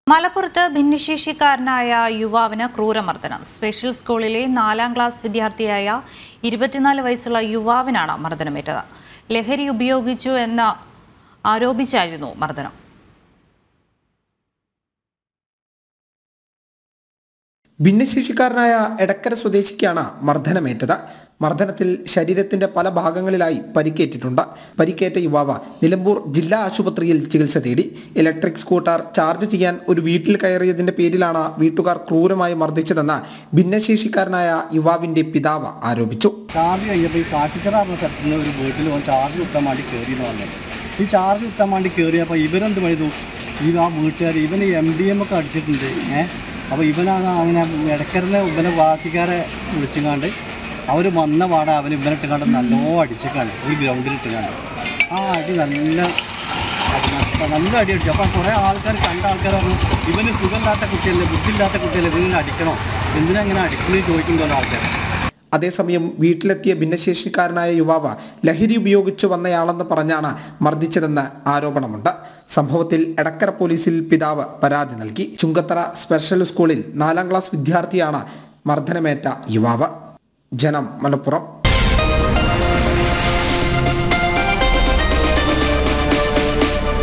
മലപ്പുറത്ത് ഭിന്നശേഷിക്കാരനായ യുവാവിന് ക്രൂരമർദ്ദനം സ്പെഷ്യൽ സ്കൂളിലെ നാലാം ക്ലാസ് വിദ്യാർത്ഥിയായ ഇരുപത്തിനാല് വയസ്സുള്ള യുവാവിനാണ് മർദ്ദനമേറ്റത് ലഹരി ഉപയോഗിച്ചു എന്ന് ആരോപിച്ചായിരുന്നു മർദ്ദനം ഭിന്നശേഷിക്കാരനായ എടക്കര സ്വദേശിക്കാണ് മർദ്ദനമേറ്റത് മർദ്ദനത്തിൽ ശരീരത്തിന്റെ പല ഭാഗങ്ങളിലായി പരിക്കേറ്റിട്ടുണ്ട് പരിക്കേറ്റ യുവാവ് നിലമ്പൂർ ജില്ലാ ആശുപത്രിയിൽ ചികിത്സ തേടി ഇലക്ട്രിക് സ്കൂട്ടർ ചാർജ് ചെയ്യാൻ ഒരു വീട്ടിൽ കയറിയതിന്റെ പേരിലാണ് വീട്ടുകാർ ക്രൂരമായി മർദ്ദിച്ചതെന്ന് ഭിന്നശേഷിക്കാരനായ യുവാവിന്റെ പിതാവ് ആരോപിച്ചു ചാർജ് കഴിഞ്ഞപ്പോൾ ഈ കാട്ടിച്ചിറ പറഞ്ഞ സ്ഥലത്ത് നിന്ന് ഒരു വീട്ടിൽ വന്ന് ചാർജ് കുത്താൻ വേണ്ടി കയറി എന്ന് പറഞ്ഞത് ഈ ചാർജ് കുത്താൻ വേണ്ടി കയറിയപ്പോൾ ഇവരെന്ത് പണിതു ഈ ആ വീട്ടുകാർ ഇവന് എം ഡി എം ഒക്കെ അടിച്ചിട്ടുണ്ട് ഏഹ് അപ്പോൾ ഇവനാണ് അങ്ങനെ ഇടക്കരുന്ന് ഇവനെ ബാക്കിക്കാരെ വിളിച്ചുകാണ്ട് അവർ വന്ന പാടെ അവൻ ഇവനെ ഇട്ടുകാണ്ട് നല്ലോ അടിച്ചിക്കാണ്ട് ഒരു ഗ്രൗണ്ടിൽ ഇട്ടുകാണ്ട് ആ അടി നല്ല അടി നല്ല- നല്ല അടി അടിച്ചു അപ്പോൾ കുറേ ആൾക്കാർ കണ്ട ആൾക്കാർ പറഞ്ഞു ഇവന് സുഖമില്ലാത്ത കുട്ടിയല്ലേ ബുദ്ധിയില്ലാത്ത കുട്ടിയല്ലേ ഇവനെ അടിക്കണോ എന്തിനാ ഇങ്ങനെ അടിക്കണമെന്ന് ചോദിക്കുന്നുണ്ടല്ലോ ആൾക്കാർ അതേസമയം വീട്ടിലെത്തിയ ഭിന്നശേഷിക്കാരനായ യുവാവ് ലഹരി ഉപയോഗിച്ചു വന്നയാളെന്ന് പറഞ്ഞാണ് മർദ്ദിച്ചതെന്ന് ആരോപണമുണ്ട് സംഭവത്തിൽ എടക്കര പോലീസിൽ പിതാവ് പരാതി നൽകി ചുങ്കത്തറ സ്പെഷ്യൽ സ്കൂളിൽ നാലാം ക്ലാസ് വിദ്യാർത്ഥിയാണ് മർദ്ദനമേറ്റ യുവാവ് ജനം മലപ്പുറം